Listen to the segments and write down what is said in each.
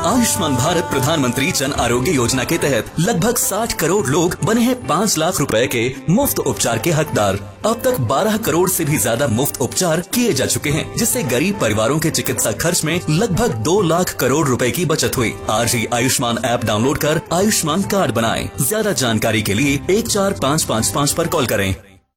आयुष्मान भारत प्रधानमंत्री जन आरोग्य योजना के तहत लगभग 60 करोड़ लोग बने हैं 5 लाख रुपए के मुफ्त उपचार के हकदार अब तक 12 करोड़ से भी ज्यादा मुफ्त उपचार किए जा चुके हैं जिससे गरीब परिवारों के चिकित्सा खर्च में लगभग 2 लाख करोड़ रुपए की बचत हुई आज ही आयुष्मान ऐप डाउनलोड कर आयुष्मान कार्ड बनाएं ज्यादा जानकारी के लिए एक चार पाँच पाँच पाँच पर कॉल करें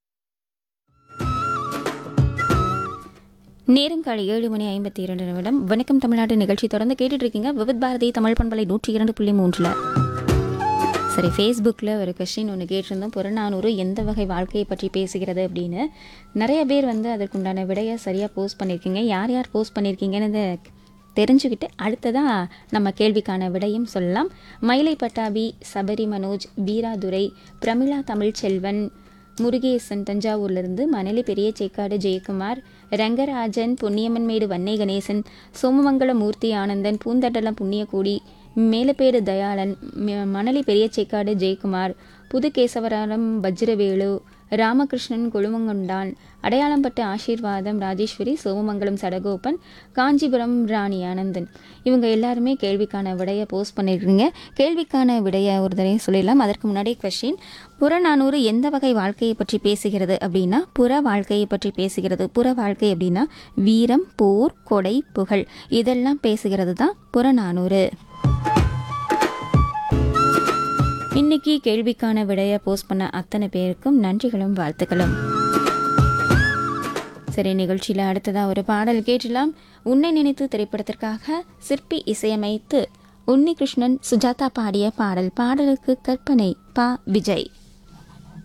நேரம் காலை ஏழு மணி ஐம்பத்தி இரண்டு நிமிடம் வணக்கம் தமிழ்நாடு நிகழ்ச்சி தொடர்ந்து கேட்டுட்டு இருக்கீங்க விவித் பாரதி தமிழ் பண்பலை நூற்றி இரண்டு புள்ளி மூன்றில் சரி ஃபேஸ்புக்கில் ஒரு கொஸ்டின் ஒன்று கேட்டிருந்தோம் புறநானூறு எந்த வகை வாழ்க்கையை பற்றி பேசுகிறது அப்படின்னு நிறைய பேர் வந்து அதற்குண்டான விடையை சரியாக போஸ்ட் பண்ணியிருக்கீங்க யார் யார் போஸ்ட் பண்ணியிருக்கீங்கன்னு இதை தெரிஞ்சுக்கிட்டு அடுத்ததாக நம்ம கேள்விக்கான விடையும் சொல்லலாம் மயிலை பட்டாபி சபரி மனோஜ் பீராதுரை பிரமிளா தமிழ்ச்செல்வன் முருகேசன் தஞ்சாவூர்லேருந்து மணலி பெரிய சேக்காடு ஜெயக்குமார் ரங்கராஜன் பொன்னியம்மன்மேடு வன்னை கணேசன் சோமமங்கல மூர்த்தி ஆனந்தன் பூந்தட்டலம் புண்ணியகோடி மேலப்பேடு தயாளன் ம- மணலி பெரிய சேக்காடு ஜெயக்குமார் புதுகேசவராரம் வஜ்ரவேலு ராமகிருஷ்ணன் கொழுமங்கொண்டான் அடையாளம்பட்டு ஆசீர்வாதம் ராஜேஸ்வரி சோமமங்கலம் சடகோபன் காஞ்சிபுரம் ராணி ஆனந்தன் இவங்க எல்லாருமே கேள்விக்கான விடையை போஸ்ட் பண்ணியிருக்கீங்க கேள்விக்கான விடையை ஒரு தடவை சொல்லிடலாம் அதற்கு முன்னாடி கொஸ்டின் புறநானூறு எந்த வகை வாழ்க்கையை பற்றி பேசுகிறது அப்படின்னா புற வாழ்க்கையை பற்றி பேசுகிறது புற வாழ்க்கை அப்படின்னா வீரம் போர் கொடை புகழ் இதெல்லாம் பேசுகிறது தான் புறநானூறு இன்னைக்கு கேள்விக்கான விடையை போஸ்ட் பண்ண அத்தனை பேருக்கும் நன்றிகளும் வாழ்த்துக்களும் சரி நிகழ்ச்சியில் அடுத்ததாக ஒரு பாடல் கேட்டலாம் உன்னை நினைத்து திரைப்படத்திற்காக சிற்பி இசையமைத்து உன்னிகிருஷ்ணன் சுஜாதா பாடிய பாடல் பாடலுக்கு கற்பனை பா விஜய்